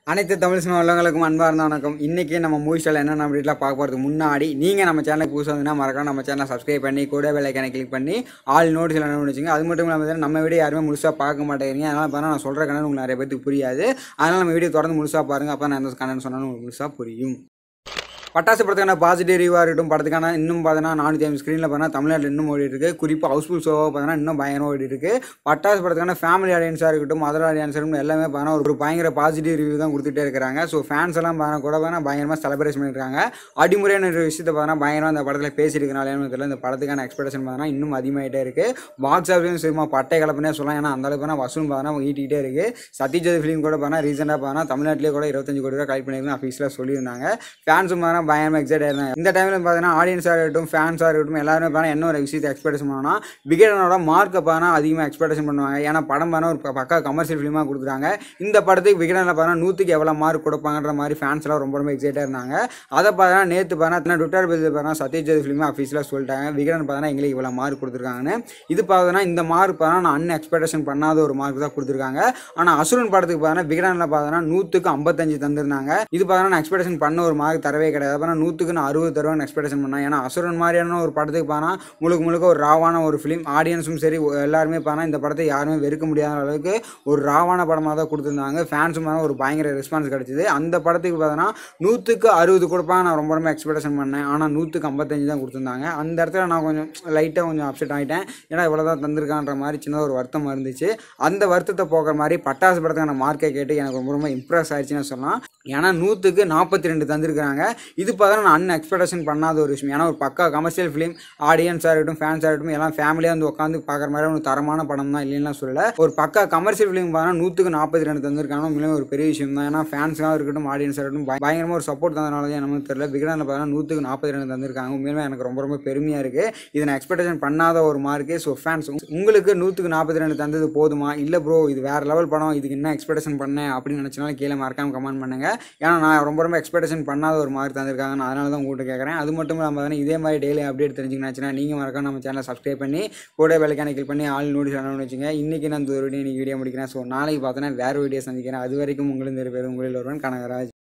அனைத்து தமிழ் சினிமா உள்ளவங்களுக்கும் அன்பார்ந்த வணக்கம் இன்றைக்கி நம்ம மூவி ஸ்டால் என்னென்ன அப்படிலாம் பார்க்க போகிறதுக்கு முன்னாடி நீங்கள் நம்ம சேனலுக்கு புதுசாக வந்தீங்கன்னா மறக்காம நம்ம சேனலை சப்ஸ்கிரைப் பண்ணி கூட பெல்லைக்கான கிளிக் பண்ணி ஆல் நோட்ஸ் எல்லாம் வச்சுங்க அது மட்டும் இல்லாமல் நம்ம வீடியோ யாருமே முழுசாக பார்க்க மாட்டேங்கிறீங்க அதனால் பார்த்தா நான் சொல்கிற கணக்கு உங்களுக்கு நிறைய பேருக்கு புரியாது அதனால் நம்ம வீடியோ தொடர்ந்து முழுசாக பாருங்கள் அப்போ நான் எந்த கணக்கு சொன்னாலும் உங்களுக்கு முழுசாக புரியும் பட்டாசு படத்துக்கான பாசிட்டிவ் ரிவ்யூவாக இருக்கட்டும் படத்துக்கான இன்னும் பார்த்தீங்கன்னா நானூற்றி ஐம்பது ஸ்க்ரீனில் பார்த்தா தமிழ்நாட்டில் இன்னும் ஓடிட்டு இருக்கு குறிப்பாக ஹவுஸ்ஃபுல் ஷோவாக பார்த்தீங்கன்னா இன்னும் பயங்கரம் ஓடிட்டு இருக்கு பட்டாசு படத்துக்கான ஃபேமிலி ஆடியன்ஸாக இருக்கட்டும் அதர் ஆடியன்ஸாக இருக்கட்டும் எல்லாமே பார்த்தீங்கன்னா ஒரு பயங்கர பாசிட்டிவ் ரிவ்யூ தான் கொடுத்துட்டே இருக்கிறாங்க ஸோ ஃபேன்ஸ் எல்லாம் பார்த்தா கூட பார்த்தா பயங்கரமாக செலிப்ரேஷன் பண்ணியிருக்காங்க அடிமுறையான ஒரு விஷயத்தை பார்த்தா பயங்கரமாக இந்த படத்தில் பேசியிருக்கனால தெரியல இந்த படத்துக்கான எக்ஸ்பெக்டேஷன் பார்த்தா இன்னும் அதிகமாகிட்டே இருக்கு பாக்ஸ் ஆஃபீஸும் சரிமா பட்டை கலப்பனே சொல்லலாம் ஏன்னா அந்த அளவுக்கு பார்த்தா வசூல் பார்த்தா ஈட்டிகிட்டே இருக்கு சத்யஜோதி ஃபிலிம் கூட பார்த்தா ரீசெண்டாக பார்த்தா தமிழ்நாட்டிலே கூட இருபத்தஞ்சு கோடி ரூபா கலெக்ட் பண்ணியிருக்கணும் அஃபீஸில் சொல்லியிருந்தாங்க ஃபேன்ஸும் பார்த்தா பயங்கரமாக எக்ஸைட் ஆயிருந்தாங்க இந்த டைமில் பார்த்தீங்கன்னா ஆடியன்ஸாக இருக்கட்டும் ஃபேன்ஸாக இருக்கட்டும் எல்லாருமே பார்த்தா என்ன ஒரு விஷயத்தை எக்ஸ்பெக்டேஷன் பண்ணோம்னா விகடனோட மார்க்கை பார்த்தா அதிகமாக எக்ஸ்பெக்டேஷன் பண்ணுவாங்க ஏன்னா படம் பார்த்தா ஒரு ப- பக்கா கமர்ஷியல் ஃபிலிமாக கொடுக்குறாங்க இந்த படத்துக்கு விகடனில் பார்த்தா நூற்றுக்கு எவ்வளோ மார்க் கொடுப்பாங்கன்ற மாதிரி ஃபேன்ஸ் எல்லாம் ரொம்ப ரொம்ப எக்ஸைட்டாக இருந்தாங்க அதை பார்த்தா நேற்று பார்த்தா ட்விட்டர் பேஜ் பார்த்தா சத்யஜோதி ஃபிலிம் அஃபீஸில் சொல்லிட்டாங்க விகடன் பார்த்தா எங்களுக்கு இவ்வளோ மார்க் கொடுத்துருக்காங்கன்னு இது பார்த்தோன்னா இந்த மார்க் பார்த்தா நான் அன் எக்ஸ்பெக்டேஷன் பண்ணாத ஒரு மார்க் தான் கொடுத்துருக்காங்க ஆனால் அசுரன் படத்துக்கு பார்த்தா விகடனில் பார்த்தோன்னா நூற்றுக்கு ஐம்பத்தஞ்சு தந்திருந்தாங்க இது பார்த்தா நான் எக்ஸ்பெக்டேஷன் பண்ண ஒரு மார்க் தரவே கிடையாது அப்போ நூற்றுக்கு நான் அறுபது தருவான்னு எக்ஸ்பெக்டேஷன் பண்ணேன் ஏன்னா அசுரன் மாதிரியான ஒரு படத்துக்கு பார்த்தா முழுக்க முழுக்க ஒரு ராவான ஒரு ஃபிலிம் ஆடியன்ஸும் சரி எல்லாருமே பார்த்தா இந்த படத்தை யாருமே வெறுக்க முடியாத அளவுக்கு ஒரு ராவான படமாக தான் கொடுத்துருந்தாங்க ஃபேன்ஸும் பார்த்தா ஒரு பயங்கர ரெஸ்பான்ஸ் கிடச்சிது அந்த படத்துக்கு பார்த்தோன்னா நூற்றுக்கு அறுபது கொடுப்பாங்க நான் ரொம்ப ரொம்ப எக்ஸ்பெக்டேஷன் பண்ணேன் ஆனால் நூற்றுக்கு ஐம்பத்தஞ்சு தான் கொடுத்துருந்தாங்க அந்த இடத்துல நான் கொஞ்சம் லைட்டாக கொஞ்சம் அப்செட் ஆகிட்டேன் ஏன்னா இவ்வளோ தான் தந்திருக்கான்ற மாதிரி சின்னதாக ஒரு வருத்தம் இருந்துச்சு அந்த வருத்தத்தை போக்குற மாதிரி பட்டாசு படத்துக்கான மார்க்கை கேட்டு எனக்கு ரொம்ப ரொம்ப இம்ப்ரெஸ் ஆயிடுச்சுன்னு சொல்லலாம் ஏன்னா நூற்றுக்கு நாற்பத்தி ரெண்டு தந்திருக்காங்க இது பார்த்தா நான் அன் எக்ஸ்பெக்டேஷன் பண்ணாத ஒரு விஷயம் ஏன்னா ஒரு பக்கா கமர்ஷியல் ஃபிலிம் ஆடியன்ஸாக இருக்கட்டும் ஃபேன்ஸாக இருக்கட்டும் எல்லாம் ஃபேமிலியாக வந்து உட்காந்து பார்க்குற மாதிரி ஒரு தரமான படம் தான் இல்லைன்னா சொல்லல ஒரு பக்கா கமர்ஷியல் ஃபிலிம் பார்த்தா நூற்றுக்கு நாற்பத்தி ரெண்டு தந்திருக்காங்க உண்மையிலே ஒரு பெரிய விஷயம் தான் ஏன்னா ஃபேன்ஸாக இருக்கட்டும் ஆடியன்ஸாக இருக்கட்டும் பய- பயங்கரமாக ஒரு சப்போர்ட் தந்தனால தான் நமக்கு தெரியல விகடனில் பார்த்தா நூற்றுக்கு நாற்பத்தி ரெண்டு தந்திருக்காங்க உண்மையிலுமே எனக்கு ரொம்ப ரொம்ப பெருமையாக இருக்குது இதை நான் எக்ஸ்பெக்டேஷன் பண்ணாத ஒரு மார்க்கு ஸோ ஃபேன்ஸ் உங்களுக்கு நூற்றுக்கு நாற்பத்தி ரெண்டு தந்தது போதுமா இல்லை ப்ரோ இது வேறு லெவல் படம் இதுக்கு என்ன எக்ஸ்பெக்டேஷன் பண்ணேன் அப்படின்னு நினச்சினாலும் கீழே மறக்காம கமெண்ட் பண்ணுங்க ஏன்னா நான் ரொம்ப ரொம்ப எக்ஸ்பெக்டேஷன் பண்ணாத ஒரு மார்க் தந்திருக்காங்க நான் அதனால தான் உங்கள்கிட்ட கேட்குறேன் அது மட்டும் இல்லாமல் பார்த்தீங்கன்னா இதே மாதிரி டெய்லி அப்டேட் தெரிஞ்சுக்கணுச்சுன்னா நீங்கள் மறக்காம நம்ம சேனலை சப்ஸ்கிரைப் பண்ணி கூட வேலைக்கான கிளிக் பண்ணி ஆல் நோட்டிஸ் ஆனு வச்சுங்க இன்றைக்கி நான் இந்த ஒரு வீடியோ இன்னைக்கு வீடியோ முடிக்கிறேன் ஸோ நாளைக்கு பார்த்தோன்னா வேறு வீடியோ சந்திக்கிறேன் அது வரைக்கும் உங்களுக்கு பேர் உங்களில் ஒருவன் கனகராஜ்